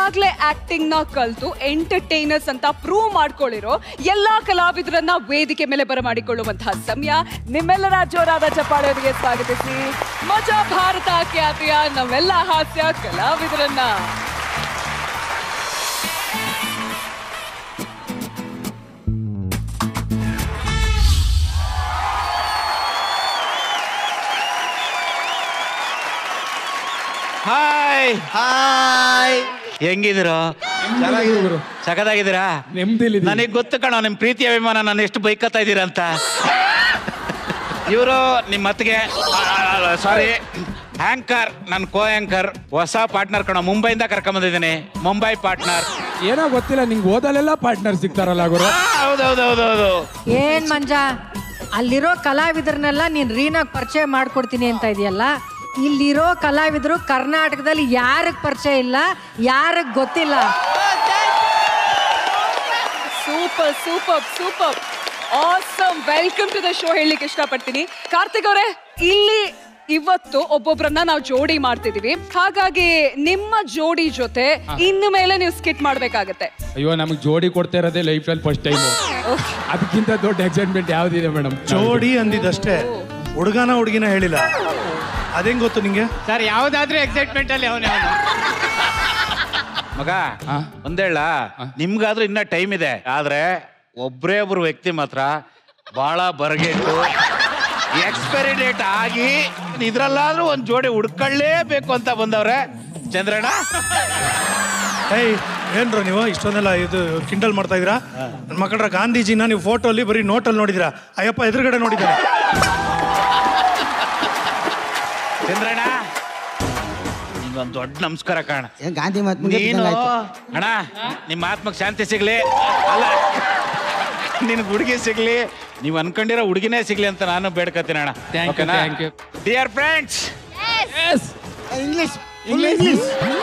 ಈಗಾಗ್ಲೇ ಆಕ್ಟಿಂಗ್ ನ ಕಲ್ತು ಎಂಟರ್ಟೈನರ್ಸ್ ಅಂತ ಪ್ರೂವ್ ಮಾಡ್ಕೊಳ್ಳಿರೋ ಎಲ್ಲಾ ಕಲಾವಿದರನ್ನ ವೇದಿಕೆ ಮೇಲೆ ಬರಮಾಡಿಕೊಳ್ಳುವಂತಹ ಸಮಯ ನಿಮ್ಮೆಲ್ಲರ ಜೋರಾದ ಚಪ್ಪಾಳೆಯವರಿಗೆ ಸ್ವಾಗತಿಸಿ ಮಜಾ ಭಾರತ ಖ್ಯಾತಿಯ ನಮ್ಮೆಲ್ಲ ಹಾಸ್ಯ ಕಲಾವಿದರನ್ನ ಹಾಯ್ ಹಾಯ್ ಹೆಂಗಿದಿರೋ ಸಖತ್ತಾಗಿದ್ದೀರಾ ನೆಮ್ಮದಿಲಿ ನನಗೆ ಗೊತ್ತು ಕಣೋ ನಿಮ್ ಪ್ರೀತಿ ಅಭಿಮಾನ ನಾನು ಎಷ್ಟು ಬೈಕತ್ತಾ ಇದ್ದೀರಾ ಅಂತ ಇವರು ನಿಮ್ಮ ಅತ್ತಿಗೆ ಸಾರಿ ಹ್ಯಾಂಕರ್ ನನ್ನ ಕೋ ಆಂಕರ್ ಹೊಸ ಪಾರ್ಟ್ನರ್ ಕಣೋ ಮುಂಬೈಯಿಂದ ಕರ್ಕೊಂಬಂದಿದ್ದೀನಿ ಮುಂಬೈ ಪಾರ್ಟ್ನರ್ ಏನೋ ಗೊತ್ತಿಲ್ಲ ನಿಂಗೆ ಓದಲೆಲ್ಲ ಪಾರ್ಟ್ನರ್ ಸಿಗ್ತಾರಲ್ಲ ಗುರು ಹೌದೌದೌದೌದು ಏನ್ ಮಂಜ ಅಲ್ಲಿರೋ ಕಲಾವಿದರನ್ನೆಲ್ಲ ನೀನ್ ರೀನಾಗ್ ಪರಿಚಯ ಮಾಡ್ಕೊಡ್ತೀನಿ ಅಂತ ಇದೆಯಲ್ಲ ಇಲ್ಲಿರೋ ಕಲಾವಿದರು ಕರ್ನಾಟಕದಲ್ಲಿ ಯಾರಿಗ್ ಪರಿಚಯ ಇಲ್ಲ ಯಾರಿಗ್ ಗೊತ್ತಿಲ್ಲ super super super awesome welcome to the show ಹೇಳಲಿಕ್ಕೆ ಇಷ್ಟಪಡ್ತೀನಿ ಕಾರ್ತಿಕ್ ಅವರೇ ಇಲ್ಲಿ ಇವತ್ತು ಒಬ್ಬೊಬ್ರನ್ನ ನಾವು ಜೋಡಿ ಮಾಡ್ತಿದೀವಿ ಹಾಗಾಗಿ ನಿಮ್ಮ ಜೋಡಿ ಜೊತೆ ಇನ್ನು ಮೇಲೆ ನೀವು ಸ್ಕಿಟ್ ಮಾಡ್ಬೇಕಾಗತ್ತೆ ಅಯ್ಯೋ ನಮಗೆ ಜೋಡಿ ಕೊಡ್ತಾ ಇರೋದೇ ಲೈಫಲ್ಲಿ ಫಸ್ಟ್ ಟೈಮು ಅದಕ್ಕಿಂತ ದೊಡ್ಡ ಎಕ್ಸೈಟ್ಮೆಂಟ್ ಯಾವ್ದಿದೆ ಮೇಡಮ್ ಜೋಡಿ ಅಂದಿದ್ದಷ್ಟೇ ಹುಡುಗನ ಹುಡುಗಿನ ಹೇಳಿಲ್ಲ ಅದೇಂಗ್ ಗೊತ್ತು ನಿಂಗೆ ಸರ್ ಯಾವ್ದಾದ್ರೂ ಎಕ್ಸೈಟ್ಮೆಂಟ್ ಅಲ್ಲಿ ಅವನೇ ಮಗ ಒಂದೇಳ ನಿಮ್ಗಾದ್ರೂ ಇನ್ನ ಟೈಮ್ ಇದೆ ಆದ್ರೆ ಒಬ್ರೇ ಒಬ್ರು ವ್ಯಕ್ತಿ ಮಾತ್ರ ಬಹಳ ಬರಗೆಟ್ಟು ಎಕ್ಸ್ಪೈರಿ ಡೇಟ್ ಆಗಿ ಇದ್ರಲ್ಲಾದ್ರೂ ಒಂದ್ ಜೋಡಿ ಹುಡ್ಕೊಳ್ಳೇಬೇಕು ಅಂತ ಬಂದವ್ರೆ ಚಂದ್ರಣ್ಣ ಏಯ್ ಏನ್ರ ನೀವು ಇಷ್ಟೊಂದೆಲ್ಲ ಇದು ಕಿಂಡಲ್ ಮಾಡ್ತಾ ಇದೀರಾ ನನ್ನ ಮಕ್ಕಳ ಗಾಂಧೀಜಿನ ನೀವು ಫೋಟೋ ಅಲ್ಲಿ ಬರೀ ನೋಟಲ್ಲಿ ನೋಡಿದಿರಾ ಅಯ್ಯಪ್ಪ ಎದುರುಗಡೆ ನೋಡಿದ್ದಾರೆ ಚಂದ್ರಣ್ಣ ನಿಂಗೊಂದ್ ದೊಡ್ಡ ನಮಸ್ಕಾರ ಕಾಣ ಏನ್ ಗಾಂಧಿ ಮಾತು ನೀನು ಅಣ್ಣ ನಿಮ್ಮ ಆತ್ಮಕ್ ಶಾಂತಿ ಸಿಗ್ಲಿ ಅಲ್ಲ ನಿನ್ ಹುಡುಗಿ ಸಿಗ್ಲಿ ನೀವ್ ಅನ್ಕೊಂಡಿರೋ ಹುಡುಗಿನೇ ಸಿಗ್ಲಿ ಅಂತ ನಾನು ಬೇಡ್ಕತ್ತೀನಿ ಅಣ್ಣ Thank you, thank you. Dear friends English full English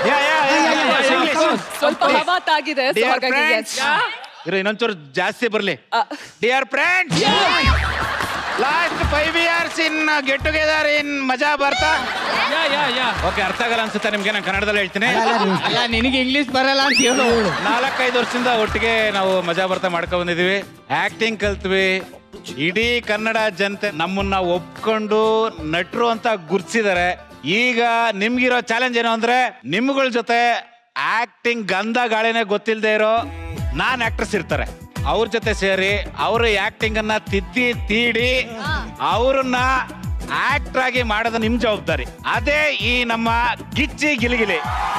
ಸ್ವಲ್ಪ ಹವಾ ತಾಗಿದೆ so ಡಿಯರ್ ಹಾಗಾಗಿ yes. ಫ್ರೆಂಡ್ಸ್ ಇರೋ ಇನ್ನೊಂಚೂರು ಜಾಸ್ತಿ ಬರ್ಲಿ ಆ, dear friends last five years in get together ಇನ್ ಮಜಾ ಬರ್ತಾ ಓಕೆ ಅರ್ಥ ಆಗಲ್ಲ ಅನ್ಸುತ್ತೆ ನಿಮ್ಗೆ ನಾನು ಕನ್ನಡದಲ್ಲಿ ಹೇಳ್ತೀನಿ ಅಲ್ಲ ನಿನಗೆ ಇಂಗ್ಲಿಷ್ ಬರಲ್ಲ ಅಂತ ಹೇಳು ನಾಲ್ಕೈದು ವರ್ಷದಿಂದ ಒಟ್ಟಿಗೆ ನಾವು ಮಜಾ ಬರ್ತಾ ಮಾಡ್ಕೊ ಬಂದಿದೀವಿ ಆಕ್ಟಿಂಗ್ ಕಲ್ತ್ವಿ ಇಡೀ ಕನ್ನಡ ಜನತೆ ನಮ್ಮನ್ನ ಒಪ್ಕೊಂಡು ನಟರು ಅಂತ ಗುರ್ತಿಸಿದ್ದಾರೆ ಈಗ ನಿಮ್ಗಿರೋ ಚಾಲೆಂಜ್ ಏನು ಅಂದ್ರೆ ನಿಮ್ಗಳ ಜೊತೆ ಆಕ್ಟಿಂಗ್ ಗಂಧ ಗಾಳಿನೇ ಗೊತ್ತಿಲ್ಲದೆ ಇರೋ ನಾನ್ ಆಕ್ಟ್ರೆಸ್ ಇರ್ತಾರೆ ಅವ್ರ ಜೊತೆ ಸೇರಿ ಅವರು ಆಕ್ಟಿಂಗ್ ಅನ್ನ ತಿದ್ದಿ ತೀಡಿ ಅವ್ರನ್ನ ಆಕ್ಟರ್ ಆಗಿ ಮಾಡೋದು ನಿಮ್ ಜವಾಬ್ದಾರಿ ಅದೇ ಈ ನಮ್ಮ ಗಿಚ್ಚಿ ಗಿಲಿಗಿಲಿ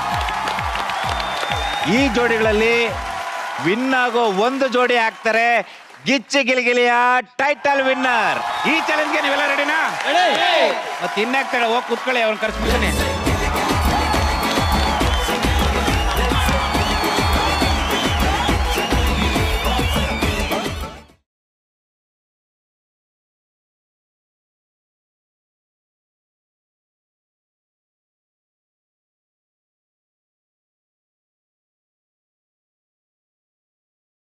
ಈ ಜೋಡಿಗಳಲ್ಲಿ ವಿನ್ ಆಗೋ ಒಂದು ಜೋಡಿ ಆಗ್ತಾರೆ ಗಿಚ್ಚಿ ಗಿಲಿಗಿಲಿಯ ಟೈಟಲ್ ವಿನ್ನರ್ ಈ ಚಾಲೆಂಜ್ಗೆ ನೀವೆಲ್ಲ ರೆಡಿನಾ ಮತ್ತೆ ಇನ್ನಾಗ್ತಾಳೆ ಹೋಗಿ ಕುತ್ಕೊಳ್ಳಿ ಅವ್ರನ್ನ ಕರ್ಸ್ಬಿಡ್ತೀನಿ